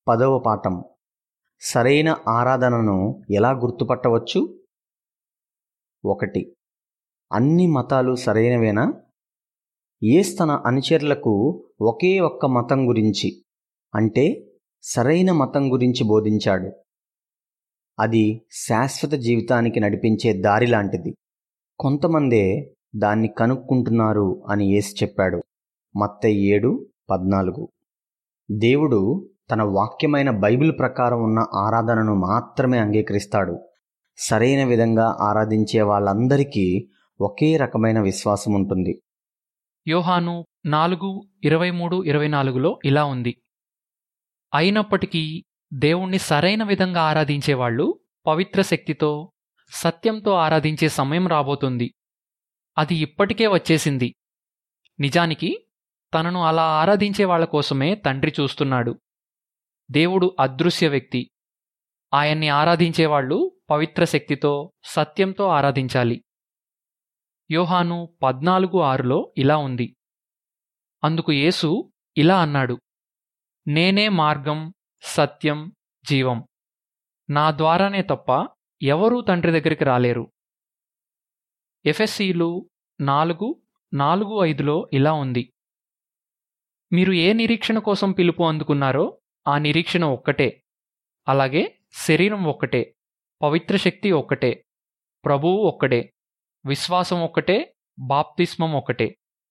పదవ పాఠం సరైన ఆరాధనను ఎలా గుర్తుపట్టవచ్చు ఒకటి అన్ని మతాలు సరైనవేనా యేస్ తన అనుచరులకు ఒకే ఒక్క మతం గురించి అంటే సరైన మతం గురించి బోధించాడు అది శాశ్వత జీవితానికి నడిపించే దారి లాంటిది కొంతమందే దాన్ని కనుక్కుంటున్నారు అని యేసు చెప్పాడు మత్తయి ఏడు పద్నాలుగు దేవుడు తన వాక్యమైన బైబిల్ ప్రకారం ఉన్న ఆరాధనను మాత్రమే అంగీకరిస్తాడు సరైన విధంగా ఆరాధించే వాళ్ళందరికీ ఒకే రకమైన విశ్వాసం ఉంటుంది యోహాను నాలుగు ఇరవై మూడు ఇరవై నాలుగులో ఇలా ఉంది అయినప్పటికీ దేవుణ్ణి సరైన విధంగా ఆరాధించేవాళ్ళు పవిత్ర శక్తితో సత్యంతో ఆరాధించే సమయం రాబోతుంది అది ఇప్పటికే వచ్చేసింది నిజానికి తనను అలా ఆరాధించే వాళ్ళ కోసమే తండ్రి చూస్తున్నాడు దేవుడు అదృశ్య వ్యక్తి ఆయన్ని ఆరాధించేవాళ్ళు పవిత్ర శక్తితో సత్యంతో ఆరాధించాలి యోహాను పద్నాలుగు ఆరులో ఇలా ఉంది అందుకు యేసు ఇలా అన్నాడు నేనే మార్గం సత్యం జీవం నా ద్వారానే తప్ప ఎవరూ తండ్రి దగ్గరికి రాలేరు ఎఫ్ఎస్సీలు నాలుగు నాలుగు ఐదులో ఇలా ఉంది మీరు ఏ నిరీక్షణ కోసం పిలుపు అందుకున్నారో ఆ నిరీక్షణ ఒక్కటే అలాగే శరీరం ఒక్కటే పవిత్ర శక్తి ఒక్కటే ప్రభువు ఒక్కడే విశ్వాసం ఒక్కటే బాప్తిస్మం ఒక్కటే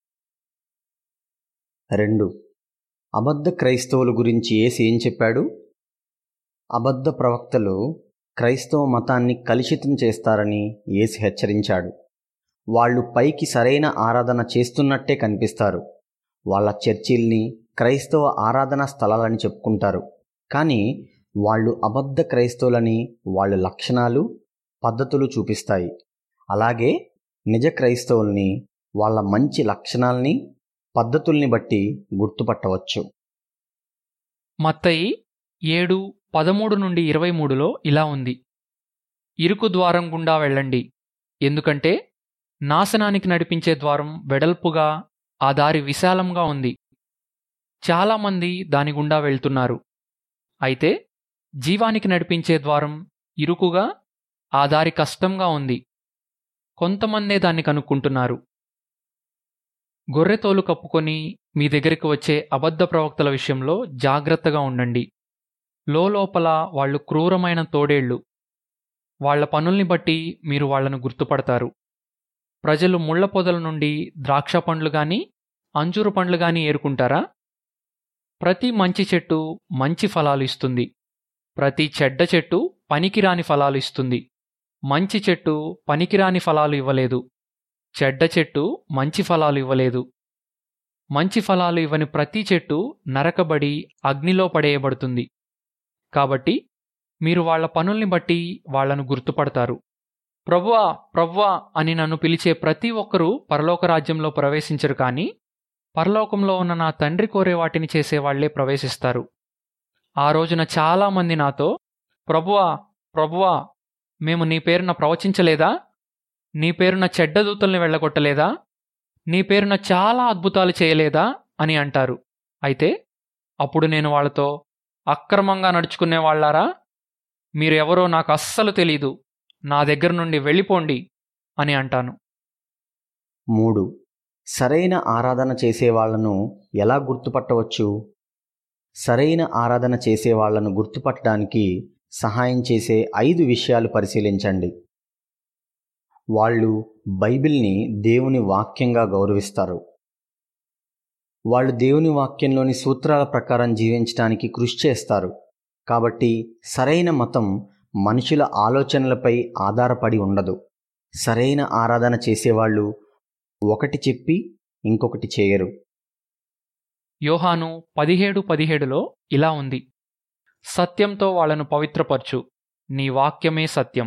రెండు అబద్ధ క్రైస్తవుల గురించి ఏసి ఏం చెప్పాడు అబద్ధ ప్రవక్తలు క్రైస్తవ మతాన్ని కలుషితం చేస్తారని ఏసి హెచ్చరించాడు వాళ్ళు పైకి సరైన ఆరాధన చేస్తున్నట్టే కనిపిస్తారు వాళ్ళ చర్చిల్ని క్రైస్తవ ఆరాధనా స్థలాలని చెప్పుకుంటారు కానీ వాళ్ళు అబద్ధ క్రైస్తవులని వాళ్ళ లక్షణాలు పద్ధతులు చూపిస్తాయి అలాగే నిజ క్రైస్తవుల్ని వాళ్ళ మంచి లక్షణాల్ని పద్ధతుల్ని బట్టి గుర్తుపట్టవచ్చు మత్తయి ఏడు పదమూడు నుండి ఇరవై మూడులో ఇలా ఉంది ఇరుకు ద్వారం గుండా వెళ్ళండి ఎందుకంటే నాశనానికి నడిపించే ద్వారం వెడల్పుగా ఆ దారి విశాలంగా ఉంది చాలామంది దాని గుండా వెళ్తున్నారు అయితే జీవానికి నడిపించే ద్వారం ఇరుకుగా ఆ దారి కష్టంగా ఉంది కొంతమందే దాన్ని కనుక్కుంటున్నారు గొర్రెతోలు కప్పుకొని మీ దగ్గరికి వచ్చే అబద్ధ ప్రవక్తల విషయంలో జాగ్రత్తగా ఉండండి లోపల వాళ్ళు క్రూరమైన తోడేళ్లు వాళ్ల పనుల్ని బట్టి మీరు వాళ్లను గుర్తుపడతారు ప్రజలు ముళ్ల పొదల నుండి ద్రాక్ష పండ్లు గాని అంజూరు పండ్లు గాని ఏరుకుంటారా ప్రతి మంచి చెట్టు మంచి ఫలాలు ఇస్తుంది ప్రతి చెడ్డ చెట్టు పనికిరాని ఫలాలు ఇస్తుంది మంచి చెట్టు పనికిరాని ఫలాలు ఇవ్వలేదు చెడ్డ చెట్టు మంచి ఫలాలు ఇవ్వలేదు మంచి ఫలాలు ఇవ్వని ప్రతి చెట్టు నరకబడి అగ్నిలో పడేయబడుతుంది కాబట్టి మీరు వాళ్ల పనుల్ని బట్టి వాళ్లను గుర్తుపడతారు ప్రభువా ప్రవ్వా అని నన్ను పిలిచే ప్రతి ఒక్కరూ పరలోక రాజ్యంలో ప్రవేశించరు కానీ పరలోకంలో ఉన్న నా తండ్రి కోరే వాటిని చేసేవాళ్లే ప్రవేశిస్తారు ఆ రోజున చాలామంది నాతో ప్రభువా ప్రభువా మేము నీ పేరున ప్రవచించలేదా నీ పేరున చెడ్డ దూతల్ని వెళ్ళగొట్టలేదా నీ పేరున చాలా అద్భుతాలు చేయలేదా అని అంటారు అయితే అప్పుడు నేను వాళ్ళతో అక్రమంగా నడుచుకునే వాళ్ళారా మీరెవరో నాకు అస్సలు తెలీదు నా దగ్గర నుండి వెళ్ళిపోండి అని అంటాను మూడు సరైన ఆరాధన చేసేవాళ్లను ఎలా గుర్తుపట్టవచ్చు సరైన ఆరాధన చేసేవాళ్లను గుర్తుపట్టడానికి సహాయం చేసే ఐదు విషయాలు పరిశీలించండి వాళ్ళు బైబిల్ని దేవుని వాక్యంగా గౌరవిస్తారు వాళ్ళు దేవుని వాక్యంలోని సూత్రాల ప్రకారం జీవించడానికి కృషి చేస్తారు కాబట్టి సరైన మతం మనుషుల ఆలోచనలపై ఆధారపడి ఉండదు సరైన ఆరాధన చేసేవాళ్ళు ఒకటి చెప్పి ఇంకొకటి చేయరు యోహాను పదిహేడు పదిహేడులో ఇలా ఉంది సత్యంతో వాళ్లను పవిత్రపరచు నీ వాక్యమే సత్యం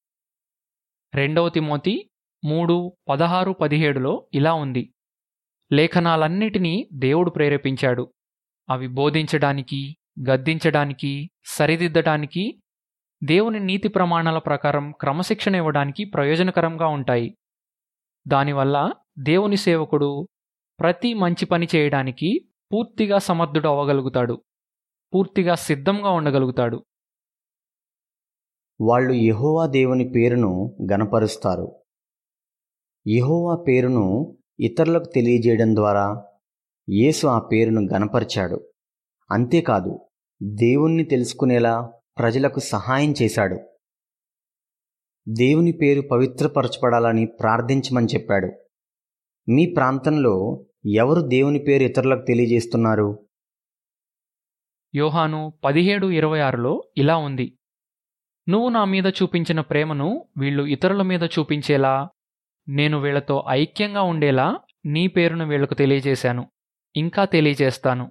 రెండవ తిమోతి మూడు పదహారు పదిహేడులో ఇలా ఉంది లేఖనాలన్నిటినీ దేవుడు ప్రేరేపించాడు అవి బోధించడానికి గద్దించడానికి సరిదిద్దడానికి దేవుని నీతి ప్రమాణాల ప్రకారం క్రమశిక్షణ ఇవ్వడానికి ప్రయోజనకరంగా ఉంటాయి దానివల్ల దేవుని సేవకుడు ప్రతి మంచి పని చేయడానికి పూర్తిగా సమర్థుడు అవ్వగలుగుతాడు పూర్తిగా సిద్ధంగా ఉండగలుగుతాడు వాళ్ళు యెహోవా దేవుని పేరును గనపరుస్తారు యెహోవా పేరును ఇతరులకు తెలియజేయడం ద్వారా యేసు ఆ పేరును గనపరిచాడు అంతేకాదు దేవుణ్ణి తెలుసుకునేలా ప్రజలకు సహాయం చేశాడు దేవుని పేరు పవిత్రపరచబడాలని ప్రార్థించమని చెప్పాడు మీ ప్రాంతంలో ఎవరు దేవుని పేరు ఇతరులకు తెలియజేస్తున్నారు యోహాను పదిహేడు ఇరవై ఆరులో ఇలా ఉంది నువ్వు నా మీద చూపించిన ప్రేమను వీళ్ళు ఇతరుల మీద చూపించేలా నేను వీళ్లతో ఐక్యంగా ఉండేలా నీ పేరును వీళ్లకు తెలియజేశాను ఇంకా తెలియజేస్తాను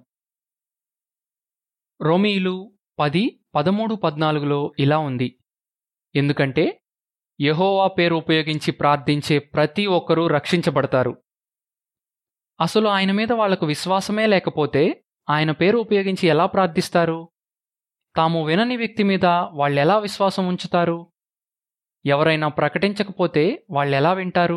రోమీయులు పది పదమూడు పద్నాలుగులో ఇలా ఉంది ఎందుకంటే యెహోవా పేరు ఉపయోగించి ప్రార్థించే ప్రతి ఒక్కరూ రక్షించబడతారు అసలు ఆయన మీద వాళ్లకు విశ్వాసమే లేకపోతే ఆయన పేరు ఉపయోగించి ఎలా ప్రార్థిస్తారు తాము వినని వ్యక్తి మీద వాళ్ళెలా విశ్వాసం ఉంచుతారు ఎవరైనా ప్రకటించకపోతే వాళ్ళెలా వింటారు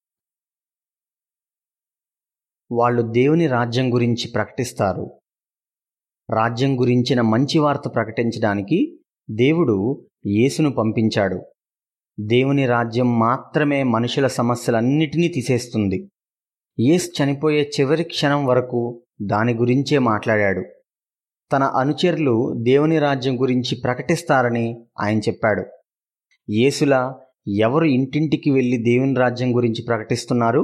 వాళ్ళు దేవుని రాజ్యం గురించి ప్రకటిస్తారు రాజ్యం గురించిన మంచి వార్త ప్రకటించడానికి దేవుడు యేసును పంపించాడు దేవుని రాజ్యం మాత్రమే మనుషుల సమస్యలన్నిటినీ తీసేస్తుంది యేసు చనిపోయే చివరి క్షణం వరకు దాని గురించే మాట్లాడాడు తన అనుచరులు దేవుని రాజ్యం గురించి ప్రకటిస్తారని ఆయన చెప్పాడు యేసులా ఎవరు ఇంటింటికి వెళ్ళి దేవుని రాజ్యం గురించి ప్రకటిస్తున్నారు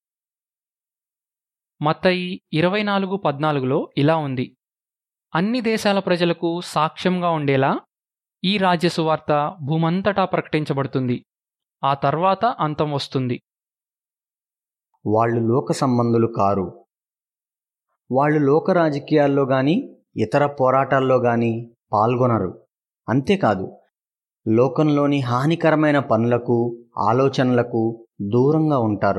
మత్తయి ఇరవై నాలుగు పద్నాలుగులో ఇలా ఉంది అన్ని దేశాల ప్రజలకు సాక్ష్యంగా ఉండేలా ఈ రాజ్య సువార్త భూమంతటా ప్రకటించబడుతుంది ఆ తర్వాత అంతం వస్తుంది వాళ్ళు లోక సంబంధులు కారు వాళ్ళు లోక రాజకీయాల్లో గాని ఇతర పోరాటాల్లో గాని పాల్గొనరు అంతేకాదు లోకంలోని హానికరమైన పనులకు ఆలోచనలకు దూరంగా ఉంటారు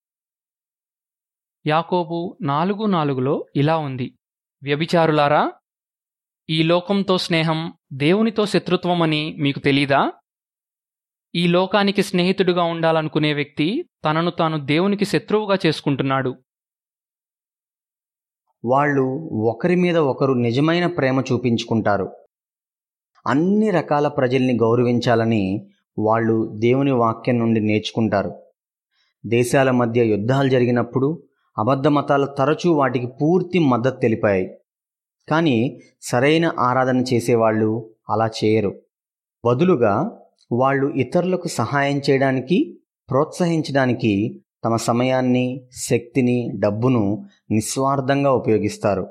యాకోబు నాలుగు నాలుగులో ఇలా ఉంది వ్యభిచారులారా ఈ లోకంతో స్నేహం దేవునితో శత్రుత్వమని మీకు తెలీదా ఈ లోకానికి స్నేహితుడిగా ఉండాలనుకునే వ్యక్తి తనను తాను దేవునికి శత్రువుగా చేసుకుంటున్నాడు వాళ్ళు ఒకరి మీద ఒకరు నిజమైన ప్రేమ చూపించుకుంటారు అన్ని రకాల ప్రజల్ని గౌరవించాలని వాళ్ళు దేవుని వాక్యం నుండి నేర్చుకుంటారు దేశాల మధ్య యుద్ధాలు జరిగినప్పుడు అబద్ధ మతాలు తరచూ వాటికి పూర్తి మద్దతు తెలిపాయి కానీ సరైన ఆరాధన చేసేవాళ్ళు అలా చేయరు బదులుగా వాళ్ళు ఇతరులకు సహాయం చేయడానికి ప్రోత్సహించడానికి తమ సమయాన్ని శక్తిని డబ్బును నిస్వార్థంగా ఉపయోగిస్తారు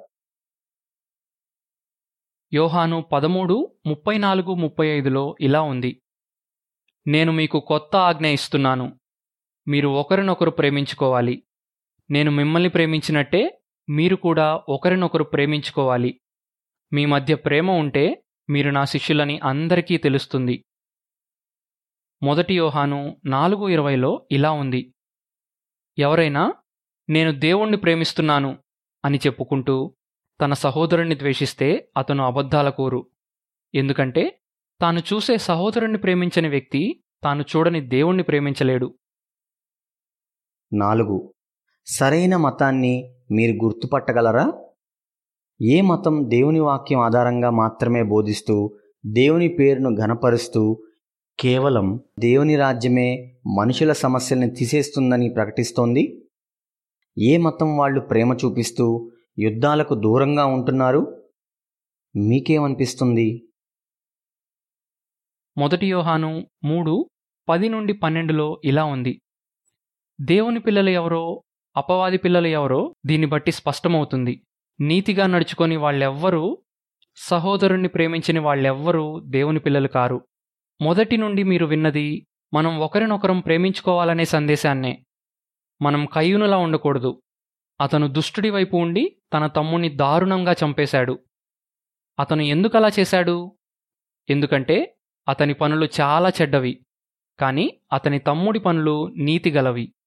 యోహాను పదమూడు ముప్పై నాలుగు ముప్పై ఐదులో ఇలా ఉంది నేను మీకు కొత్త ఆజ్ఞ ఇస్తున్నాను మీరు ఒకరినొకరు ప్రేమించుకోవాలి నేను మిమ్మల్ని ప్రేమించినట్టే మీరు కూడా ఒకరినొకరు ప్రేమించుకోవాలి మీ మధ్య ప్రేమ ఉంటే మీరు నా శిష్యులని అందరికీ తెలుస్తుంది మొదటి యోహాను నాలుగు ఇరవైలో ఇలా ఉంది ఎవరైనా నేను దేవుణ్ణి ప్రేమిస్తున్నాను అని చెప్పుకుంటూ తన సహోదరుణ్ణి ద్వేషిస్తే అతను అబద్ధాల కోరు ఎందుకంటే తాను చూసే సహోదరుణ్ణి ప్రేమించని వ్యక్తి తాను చూడని దేవుణ్ణి ప్రేమించలేడు నాలుగు సరైన మతాన్ని మీరు గుర్తుపట్టగలరా ఏ మతం దేవుని వాక్యం ఆధారంగా మాత్రమే బోధిస్తూ దేవుని పేరును ఘనపరుస్తూ కేవలం దేవుని రాజ్యమే మనుషుల సమస్యల్ని తీసేస్తుందని ప్రకటిస్తోంది ఏ మతం వాళ్ళు ప్రేమ చూపిస్తూ యుద్ధాలకు దూరంగా ఉంటున్నారు మీకేమనిపిస్తుంది మొదటి యోహాను మూడు పది నుండి పన్నెండులో ఇలా ఉంది దేవుని పిల్లలు ఎవరో అపవాది పిల్లలు ఎవరో దీన్ని బట్టి స్పష్టమవుతుంది నీతిగా నడుచుకొని వాళ్ళెవ్వరూ సహోదరుణ్ణి ప్రేమించని వాళ్ళెవ్వరూ దేవుని పిల్లలు కారు మొదటి నుండి మీరు విన్నది మనం ఒకరినొకరం ప్రేమించుకోవాలనే సందేశాన్నే మనం కయ్యూనులా ఉండకూడదు అతను దుష్టుడి వైపు ఉండి తన తమ్ముణ్ణి దారుణంగా చంపేశాడు అతను ఎందుకలా చేశాడు ఎందుకంటే అతని పనులు చాలా చెడ్డవి కాని అతని తమ్ముడి పనులు నీతిగలవి